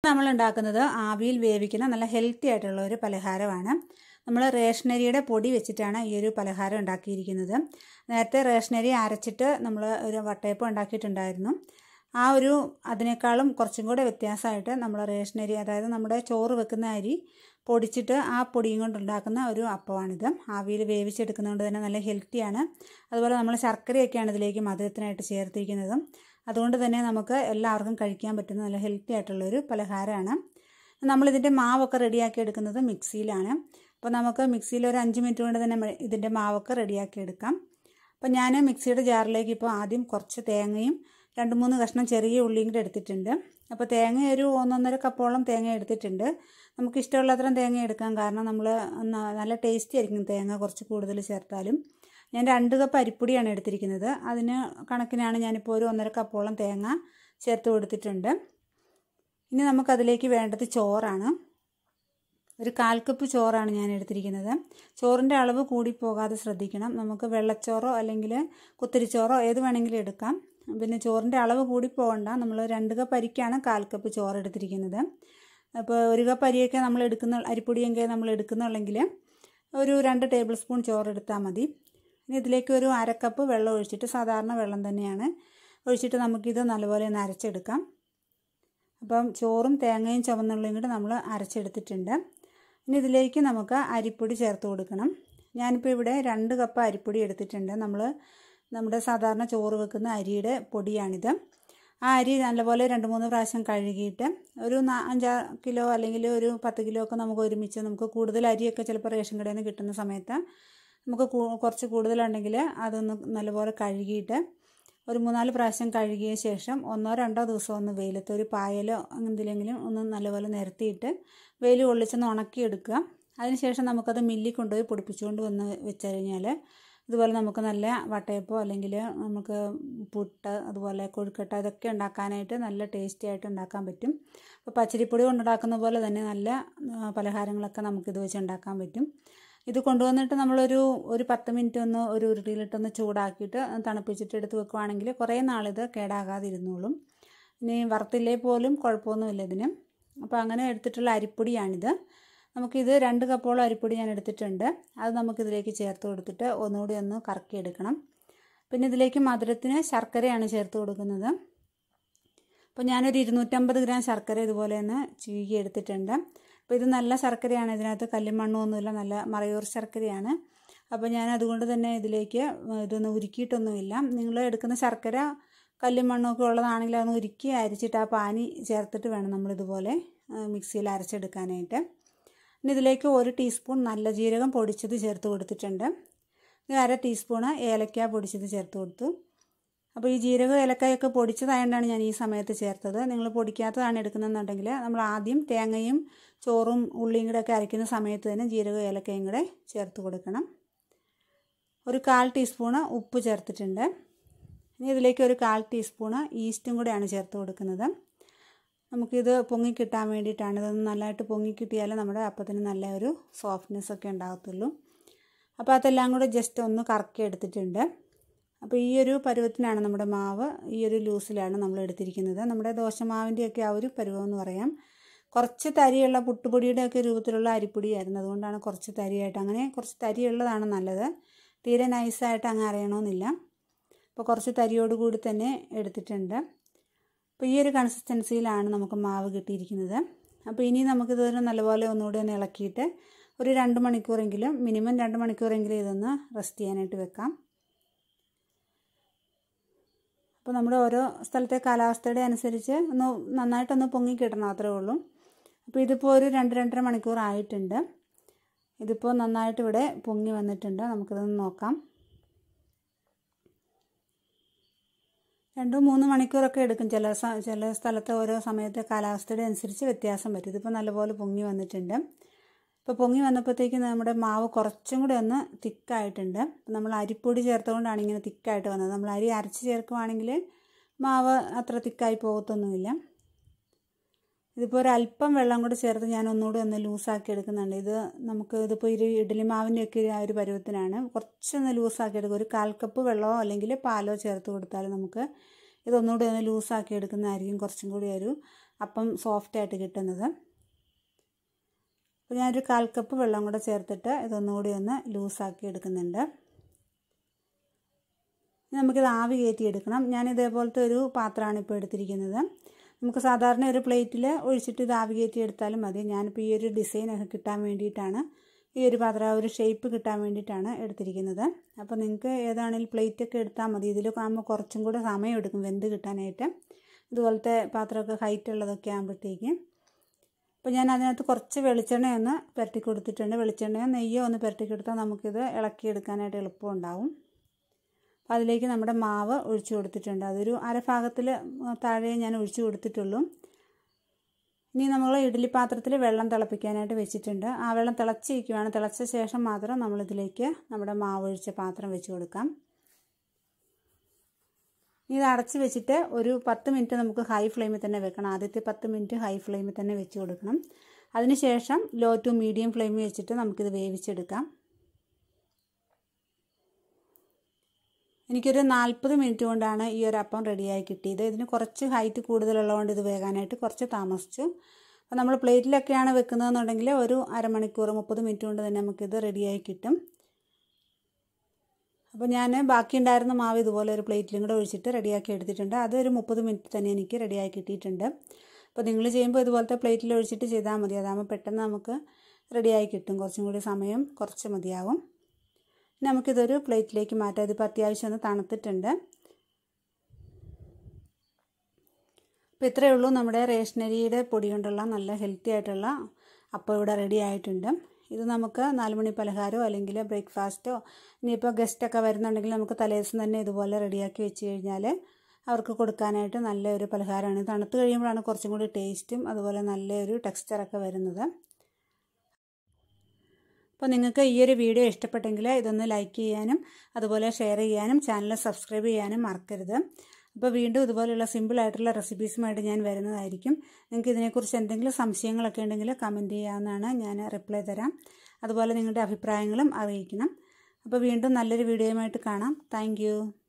നമ്മൾ ഉണ്ടാക്കുന്നത് ആവിയിൽ വേവിക്കുന്ന നല്ല ഹെൽത്തി ആയിട്ടുള്ള ഒരു പലഹാരമാണ് നമ്മൾ റേഷനരിയുടെ പൊടി വെച്ചിട്ടാണ് ഈ ഒരു പലഹാരം ഉണ്ടാക്കിയിരിക്കുന്നത് നേരത്തെ റേഷനരി അരച്ചിട്ട് നമ്മൾ ഒരു വട്ടയപ്പം ഉണ്ടാക്കിയിട്ടുണ്ടായിരുന്നു ആ ഒരു അതിനേക്കാളും കുറച്ചും കൂടെ വ്യത്യാസമായിട്ട് നമ്മൾ റേഷനരി അതായത് നമ്മുടെ ചോറ് വെക്കുന്ന അരി പൊടിച്ചിട്ട് ആ പൊടിയും കൊണ്ട് ഉണ്ടാക്കുന്ന ഒരു അപ്പമാണിത് ആവിയിൽ വേവിച്ചെടുക്കുന്നതുകൊണ്ട് തന്നെ നല്ല ഹെൽത്തിയാണ് അതുപോലെ നമ്മൾ ശർക്കരയൊക്കെയാണ് ഇതിലേക്ക് മധുരത്തിനായിട്ട് ചേർത്തിരിക്കുന്നത് അതുകൊണ്ട് തന്നെ നമുക്ക് എല്ലാവർക്കും കഴിക്കാൻ പറ്റുന്ന നല്ല ഹെൽത്തി ആയിട്ടുള്ളൊരു പലഹാരമാണ് നമ്മളിതിൻ്റെ മാവൊക്കെ റെഡിയാക്കി എടുക്കുന്നത് മിക്സിയിലാണ് അപ്പോൾ നമുക്ക് മിക്സിയിൽ ഒരു അഞ്ച് മിനിറ്റ് കൊണ്ട് തന്നെ ഇതിൻ്റെ മാവൊക്കെ റെഡിയാക്കി എടുക്കാം അപ്പോൾ ഞാൻ മിക്സിയുടെ ജാറിലേക്ക് ഇപ്പോൾ ആദ്യം കുറച്ച് തേങ്ങയും രണ്ട് മൂന്ന് കഷ്ണം ചെറിയ ഉള്ളിയും കൂടെ എടുത്തിട്ടുണ്ട് അപ്പോൾ തേങ്ങ ഒരു ഒന്നൊന്നര കപ്പോളം തേങ്ങ എടുത്തിട്ടുണ്ട് നമുക്ക് ഇഷ്ടമുള്ളത്രയും തേങ്ങ എടുക്കാം കാരണം നമ്മൾ നല്ല ടേസ്റ്റി ആയിരിക്കും തേങ്ങ കുറച്ച് കൂടുതൽ ചേർത്താലും ഞാൻ രണ്ട് കപ്പ് അരിപ്പൊടിയാണ് എടുത്തിരിക്കുന്നത് അതിന് കണക്കിനാണ് ഞാനിപ്പോൾ ഒരു ഒന്നര കപ്പോളം തേങ്ങ ചേർത്ത് കൊടുത്തിട്ടുണ്ട് ഇനി നമുക്കതിലേക്ക് വേണ്ടത് ചോറാണ് ഒരു കാൽ കപ്പ് ചോറാണ് ഞാൻ എടുത്തിരിക്കുന്നത് ചോറിൻ്റെ അളവ് കൂടി പോകാതെ ശ്രദ്ധിക്കണം നമുക്ക് വെള്ളച്ചോറോ അല്ലെങ്കിൽ കുത്തിരിച്ചോറോ ഏത് വേണമെങ്കിലും എടുക്കാം പിന്നെ ചോറിൻ്റെ അളവ് കൂടി പോകണ്ട നമ്മൾ രണ്ട് കപ്പ് അരിക്കാണ് കാൽ കപ്പ് ചോറ് എടുത്തിരിക്കുന്നത് അപ്പോൾ ഒരു കപ്പ് അരിയൊക്കെ നമ്മൾ എടുക്കുന്ന അരിപ്പൊടിയൊക്കെ നമ്മൾ എടുക്കുന്നുള്ളെങ്കിൽ ഒരു രണ്ട് ടേബിൾ സ്പൂൺ ചോറ് എടുത്താൽ മതി ഇനി ഇതിലേക്ക് ഒരു അരക്കപ്പ് വെള്ളം ഒഴിച്ചിട്ട് സാധാരണ വെള്ളം തന്നെയാണ് ഒഴിച്ചിട്ട് നമുക്കിത് നല്ലപോലെ ഒന്ന് അരച്ചെടുക്കാം അപ്പം ചോറും തേങ്ങയും ചുവന്നുള്ളിയും കൂടി നമ്മൾ അരച്ചെടുത്തിട്ടുണ്ട് ഇനി ഇതിലേക്ക് നമുക്ക് അരിപ്പൊടി ചേർത്ത് കൊടുക്കണം ഞാനിപ്പോൾ ഇവിടെ രണ്ട് കപ്പ് അരിപ്പൊടി എടുത്തിട്ടുണ്ട് നമ്മൾ നമ്മുടെ സാധാരണ ചോറ് വെക്കുന്ന അരിയുടെ പൊടിയാണിത് ആ അരി നല്ലപോലെ രണ്ട് മൂന്ന് പ്രാവശ്യം കഴുകിയിട്ട് ഒരു അഞ്ചാ കിലോ അല്ലെങ്കിൽ ഒരു പത്ത് കിലോ ഒക്കെ നമുക്ക് ഒരുമിച്ച് നമുക്ക് കൂടുതൽ അരിയൊക്കെ ചിലപ്പോൾ റേഷൻ കടയിൽ നിന്ന് കിട്ടുന്ന സമയത്ത് നമുക്ക് കുറച്ച് കൂടുതലുണ്ടെങ്കിൽ അതൊന്ന് നല്ലപോലെ കഴുകിയിട്ട് ഒരു മൂന്നാല് പ്രാവശ്യം കഴുകിയ ശേഷം ഒന്നോ രണ്ടോ ദിവസം ഒന്ന് വെയിലത്ത് ഒരു പായലോ എന്തിലെങ്കിലും ഒന്ന് നല്ലപോലെ നിരത്തിയിട്ട് വെയിൽ കൊള്ളിച്ചൊന്ന് ഉണക്കിയെടുക്കുക അതിനുശേഷം നമുക്കത് മില്ലിൽ കൊണ്ടുപോയി പൊടിപ്പിച്ചുകൊണ്ട് വന്ന് വെച്ച് കഴിഞ്ഞാൽ ഇതുപോലെ നമുക്ക് നല്ല വട്ടയപ്പോ അല്ലെങ്കിൽ നമുക്ക് പുട്ട് അതുപോലെ കൊഴുക്കട്ട ഇതൊക്കെ ഉണ്ടാക്കാനായിട്ട് നല്ല ടേസ്റ്റി ആയിട്ട് ഉണ്ടാക്കാൻ പറ്റും അപ്പോൾ പച്ചരിപ്പൊടി കൊണ്ടുണ്ടാക്കുന്ന പോലെ തന്നെ നല്ല പലഹാരങ്ങളൊക്കെ നമുക്കിത് വെച്ച് ഉണ്ടാക്കാൻ പറ്റും ഇത് കൊണ്ടുവന്നിട്ട് നമ്മളൊരു ഒരു പത്ത് മിനിറ്റ് ഒന്ന് ഒരു ഉരുട്ടിയിലിട്ടൊന്ന് ചൂടാക്കിയിട്ട് തണുപ്പിച്ചിട്ട് എടുത്ത് വെക്കുവാണെങ്കിൽ കുറേ നാളിത് കേടാകാതിരുന്നോളും ഇനി വറുത്തില്ലേ പോലും കുഴപ്പമൊന്നുമില്ല ഇതിന് അപ്പോൾ അങ്ങനെ എടുത്തിട്ടുള്ള അരിപ്പൊടിയാണിത് നമുക്കിത് രണ്ട് കപ്പോളം അരിപ്പൊടി ഞാൻ എടുത്തിട്ടുണ്ട് അത് നമുക്കിതിലേക്ക് ചേർത്ത് കൊടുത്തിട്ട് ഒന്നുകൂടി ഒന്ന് കറക്കിയെടുക്കണം പിന്നെ ഇതിലേക്ക് മധുരത്തിന് ശർക്കരയാണ് ചേർത്ത് കൊടുക്കുന്നത് അപ്പോൾ ഞാനൊരു ഇരുന്നൂറ്റമ്പത് ഗ്രാം ശർക്കര ഇതുപോലെ ഒന്ന് ചീകി എടുത്തിട്ടുണ്ട് അപ്പോൾ ഇത് നല്ല ശർക്കരയാണ് ഇതിനകത്ത് കല്ലുമണ്ണൊന്നുമില്ല നല്ല മറയൂർ ശർക്കരയാണ് അപ്പോൾ ഞാൻ അതുകൊണ്ട് തന്നെ ഇതിലേക്ക് ഇതൊന്ന് ഉരുക്കിയിട്ടൊന്നുമില്ല നിങ്ങൾ എടുക്കുന്ന ശർക്കര കല്ലും മണ്ണൊക്കെ ഉള്ളതാണെങ്കിൽ അതൊന്ന് ഉരുക്കി അരിച്ചിട്ട് ആ പാനി ചേർത്തിട്ട് വേണം നമ്മളിതുപോലെ മിക്സിയിൽ അരച്ചെടുക്കാനായിട്ട് ഇനി ഇതിലേക്ക് ഒരു ടീസ്പൂൺ നല്ല ജീരകം പൊടിച്ചത് ചേർത്ത് കൊടുത്തിട്ടുണ്ട് അര ടീസ്പൂണ് ഏലക്ക പൊടിച്ചത് ചേർത്ത് കൊടുത്തു അപ്പോൾ ഈ ജീരകം ഏലക്കായൊക്കെ പൊടിച്ചതായതുകൊണ്ടാണ് ഞാൻ ഈ സമയത്ത് ചേർത്തത് നിങ്ങൾ പൊടിക്കാത്തതാണ് എടുക്കുന്നതെന്നുണ്ടെങ്കിൽ നമ്മൾ ആദ്യം തേങ്ങയും ചോറും ഉള്ളിയും കൂടെ ഒക്കെ അരയ്ക്കുന്ന സമയത്ത് തന്നെ ജീരകം ഏലക്കയും കൂടെ ചേർത്ത് കൊടുക്കണം ഒരു കാൽ ടീസ്പൂണ് ഉപ്പ് ചേർത്തിട്ടുണ്ട് ഇനി ഇതിലേക്ക് ഒരു കാൽ ടീസ്പൂണ് ഈസ്റ്റും കൂടെയാണ് ചേർത്ത് കൊടുക്കുന്നത് നമുക്കിത് പൊങ്ങിക്കിട്ടാൻ വേണ്ടിയിട്ടാണ് ഇതൊന്ന് നല്ലതായിട്ട് പൊങ്ങിക്കിട്ടിയാൽ നമ്മുടെ അപ്പത്തിന് നല്ല ഒരു സോഫ്റ്റ്നെസ് ഒക്കെ ഉണ്ടാകത്തുള്ളൂ അപ്പോൾ അതെല്ലാം കൂടെ ജസ്റ്റ് ഒന്ന് കറക്കി എടുത്തിട്ടുണ്ട് അപ്പോൾ ഈ ഒരു പരുവത്തിനാണ് നമ്മുടെ മാവ് ഈ ഒരു ലൂസിലാണ് നമ്മൾ എടുത്തിരിക്കുന്നത് നമ്മുടെ ദോശമാവിൻ്റെയൊക്കെ ആ ഒരു പരുവം എന്ന് പറയാം കുറച്ച് തരിയുള്ള പുട്ടുപൊടിയുടെ ഒക്കെ രൂപത്തിലുള്ള അരിപ്പൊടിയായിരുന്നു അതുകൊണ്ടാണ് കുറച്ച് തരിയായിട്ട് അങ്ങനെ കുറച്ച് തരിയുള്ളതാണ് നല്ലത് തീരെ നൈസായിട്ട് അങ്ങ് അരയണമെന്നില്ല അപ്പോൾ കുറച്ച് തരിയോട് കൂടി തന്നെ എടുത്തിട്ടുണ്ട് അപ്പോൾ ഈ ഒരു കൺസിസ്റ്റൻസിയിലാണ് നമുക്ക് മാവ് കിട്ടിയിരിക്കുന്നത് അപ്പോൾ ഇനി നമുക്കിതൊരു നല്ലപോലെ ഒന്നുകൂടി ഒന്ന് ഇളക്കിയിട്ട് ഒരു രണ്ട് മണിക്കൂറെങ്കിലും മിനിമം രണ്ട് മണിക്കൂറെങ്കിലും ഇതൊന്ന് റെസ്റ്റ് ചെയ്യാനായിട്ട് വെക്കാം അപ്പോൾ നമ്മുടെ ഓരോ സ്ഥലത്തെ കാലാവസ്ഥയുടെ അനുസരിച്ച് ഒന്ന് നന്നായിട്ടൊന്ന് പൊങ്ങി കിട്ടണം അത്രേ ഉള്ളൂ അപ്പോൾ ഇതിപ്പോൾ ഒരു രണ്ട് രണ്ടര മണിക്കൂർ ആയിട്ടുണ്ട് ഇതിപ്പോൾ നന്നായിട്ട് ഇവിടെ പൊങ്ങി വന്നിട്ടുണ്ട് നമുക്കിതൊന്ന് നോക്കാം രണ്ട് മൂന്ന് മണിക്കൂറൊക്കെ എടുക്കും ചില ചില സ്ഥലത്ത് ഓരോ സമയത്തെ കാലാവസ്ഥയുടെ അനുസരിച്ച് വ്യത്യാസം വരും ഇതിപ്പോൾ നല്ലപോലെ പൊങ്ങി വന്നിട്ടുണ്ട് ഇപ്പോൾ പൊങ്ങി വന്നപ്പോഴത്തേക്ക് നമ്മുടെ മാവ് കുറച്ചും കൂടെ ഒന്ന് തിക്കായിട്ടുണ്ട് നമ്മൾ അരിപ്പൊടി ചേർത്തുകൊണ്ടാണ് ഇങ്ങനെ തിക്കായിട്ട് വന്നത് നമ്മൾ അരി അരച്ച് ചേർക്കുവാണെങ്കിൽ മാവ് അത്ര തിക്കായി പോകത്തൊന്നുമില്ല ഇതിപ്പോൾ ഒരു അല്പം വെള്ളം കൂടി ചേർത്ത് ഞാൻ ഒന്നുകൂടി ഒന്ന് ലൂസാക്കി എടുക്കുന്നുണ്ട് ഇത് നമുക്ക് ഇതിപ്പോൾ ഒരു ഇഡ്ഡലി മാവിൻ്റെയൊക്കെ ആ ഒരു പരുവത്തിനാണ് കുറച്ചൊന്ന് ലൂസാക്കി എടുക്കുക ഒരു കാൽ കപ്പ് വെള്ളമോ അല്ലെങ്കിൽ പാലോ ചേർത്ത് കൊടുത്താൽ നമുക്ക് ഇതൊന്നുകൂടി ഒന്ന് ലൂസാക്കി എടുക്കുന്നതായിരിക്കും കുറച്ചും കൂടി ഒരു അപ്പം സോഫ്റ്റായിട്ട് കിട്ടുന്നത് അപ്പോൾ ഞാനൊരു കാൽ കപ്പ് വെള്ളം കൂടെ ചേർത്തിട്ട് ഇതൊന്നുകൂടി ഒന്ന് ലൂസാക്കി എടുക്കുന്നുണ്ട് നമുക്കിത് ആവി കയറ്റി എടുക്കണം ഞാൻ ഇതേപോലത്തെ ഒരു പാത്രമാണ് ഇപ്പോൾ എടുത്തിരിക്കുന്നത് നമുക്ക് സാധാരണ ഒരു പ്ലേറ്റിൽ ഒഴിച്ചിട്ട് ഇത് ആവി കയറ്റി എടുത്താലും മതി ഞാനിപ്പോൾ ഈ ഒരു ഡിസൈനൊക്കെ കിട്ടാൻ വേണ്ടിയിട്ടാണ് ഈ ഒരു പാത്രം ഒരു ഷേപ്പ് കിട്ടാൻ വേണ്ടിയിട്ടാണ് എടുത്തിരിക്കുന്നത് അപ്പോൾ നിങ്ങൾക്ക് ഏതാണെങ്കിലും പ്ലേറ്റൊക്കെ എടുത്താൽ മതി ഇതിൽ ആകുമ്പോൾ കുറച്ചും കൂടെ സമയം എടുക്കും വെന്ത് കിട്ടാനായിട്ട് ഇതുപോലത്തെ പാത്രമൊക്കെ ഹൈറ്റ് ഉള്ളതൊക്കെ ആകുമ്പോഴത്തേക്ക് അപ്പോൾ ഞാൻ അതിനകത്ത് കുറച്ച് വെളിച്ചെണ്ണ ഒന്ന് പുരട്ടി കൊടുത്തിട്ടുണ്ട് വെളിച്ചെണ്ണയോ നെയ്യോ ഒന്ന് പുരട്ടി കൊടുത്താൽ നമുക്കിത് ഇളക്കിയെടുക്കാനായിട്ട് എളുപ്പമുണ്ടാവും അപ്പോൾ അതിലേക്ക് നമ്മുടെ മാവ് ഒഴിച്ചു കൊടുത്തിട്ടുണ്ട് അതൊരു അരഭാഗത്തിൽ താഴെ ഞാൻ ഒഴിച്ചു കൊടുത്തിട്ടുള്ളൂ ഇനി നമ്മൾ ഇഡ്ഡലി പാത്രത്തിൽ വെള്ളം തിളപ്പിക്കാനായിട്ട് വെച്ചിട്ടുണ്ട് ആ വെള്ളം തിളച്ചിരിക്കുകയാണ് തിളച്ച ശേഷം മാത്രം നമ്മളിതിലേക്ക് നമ്മുടെ മാവ് ഒഴിച്ച പാത്രം വെച്ച് കൊടുക്കാം ഇത് അടച്ച് വെച്ചിട്ട് ഒരു പത്ത് മിനിറ്റ് നമുക്ക് ഹൈ ഫ്ലെയിമിൽ തന്നെ വെക്കണം ആദ്യത്തെ പത്ത് മിനിറ്റ് ഹൈ ഫ്ലെയിമിൽ തന്നെ വെച്ച് കൊടുക്കണം അതിനുശേഷം ലോ ടു മീഡിയം ഫ്ലെയിമിൽ വെച്ചിട്ട് നമുക്കിത് വേവിച്ചെടുക്കാം എനിക്കൊരു നാൽപ്പത് മിനിറ്റ് കൊണ്ടാണ് ഈ ഒരു അപ്പം റെഡിയായി കിട്ടിയത് ഇതിന് കുറച്ച് ഹൈറ്റ് കൂടുതലുള്ളതുകൊണ്ട് ഇത് വേകാനായിട്ട് കുറച്ച് താമസിച്ചു അപ്പോൾ നമ്മൾ പ്ലേറ്റിലൊക്കെയാണ് വെക്കുന്നതെന്നുണ്ടെങ്കിൽ ഒരു അരമണിക്കൂർ മുപ്പത് മിനിറ്റ് കൊണ്ട് തന്നെ നമുക്കിത് റെഡിയായി കിട്ടും അപ്പോൾ ഞാൻ ബാക്കി ഉണ്ടായിരുന്ന മാവ് ഇതുപോലെ ഒരു പ്ലേറ്റിലും കൂടെ ഒഴിച്ചിട്ട് റെഡിയാക്കി എടുത്തിട്ടുണ്ട് അതൊരു മുപ്പത് മിനിറ്റ് തന്നെ എനിക്ക് റെഡിയായി കിട്ടിയിട്ടുണ്ട് അപ്പോൾ നിങ്ങൾ ചെയ്യുമ്പോൾ ഇതുപോലത്തെ പ്ലേറ്റിൽ ഒഴിച്ചിട്ട് ചെയ്താൽ മതി അതാകുമ്പോൾ പെട്ടെന്ന് നമുക്ക് റെഡിയായി കിട്ടും കുറച്ചും കൂടി സമയം കുറച്ച് മതിയാവും നമുക്കിതൊരു പ്ലേറ്റിലേക്ക് മാറ്റാം ഇതിപ്പോൾ അത്യാവശ്യം ഒന്ന് തണുത്തിട്ടുണ്ട് അപ്പോൾ ഇത്രയേ ഉള്ളൂ നമ്മുടെ റേഷനരിയുടെ പൊടി കൊണ്ടുള്ള നല്ല ഹെൽത്തി ആയിട്ടുള്ള അപ്പം ഇവിടെ റെഡി ആയിട്ടുണ്ട് ഇത് നമുക്ക് നാലുമണി പലഹാരമോ അല്ലെങ്കിൽ ബ്രേക്ക്ഫാസ്റ്റോ ഇനിയിപ്പോൾ ഗസ്റ്റൊക്കെ വരുന്നുണ്ടെങ്കിൽ നമുക്ക് തലേദിവസം തന്നെ ഇതുപോലെ റെഡിയാക്കി വെച്ച് കഴിഞ്ഞാൽ അവർക്ക് കൊടുക്കാനായിട്ട് നല്ലൊരു പലഹാരമാണ് തണുത്ത് കഴിയുമ്പോഴാണ് കുറച്ചും കൂടി ടേസ്റ്റും അതുപോലെ നല്ലൊരു ടെക്സ്ചറൊക്കെ വരുന്നത് അപ്പോൾ നിങ്ങൾക്ക് ഈ ഒരു വീഡിയോ ഇഷ്ടപ്പെട്ടെങ്കിൽ ഇതൊന്ന് ലൈക്ക് ചെയ്യാനും അതുപോലെ ഷെയർ ചെയ്യാനും ചാനൽ സബ്സ്ക്രൈബ് ചെയ്യാനും മറക്കരുത് അപ്പോൾ വീണ്ടും ഇതുപോലെയുള്ള സിമ്പിളായിട്ടുള്ള റെസിപ്പീസുമായിട്ട് ഞാൻ വരുന്നതായിരിക്കും നിങ്ങൾക്ക് ഇതിനെക്കുറിച്ച് എന്തെങ്കിലും സംശയങ്ങളൊക്കെ ഉണ്ടെങ്കിൽ കമൻറ്റ് ചെയ്യാവുന്നതാണ് ഞാൻ റിപ്ലൈ തരാം അതുപോലെ നിങ്ങളുടെ അഭിപ്രായങ്ങളും അറിയിക്കണം അപ്പോൾ വീണ്ടും നല്ലൊരു വീഡിയോയുമായിട്ട് കാണാം താങ്ക്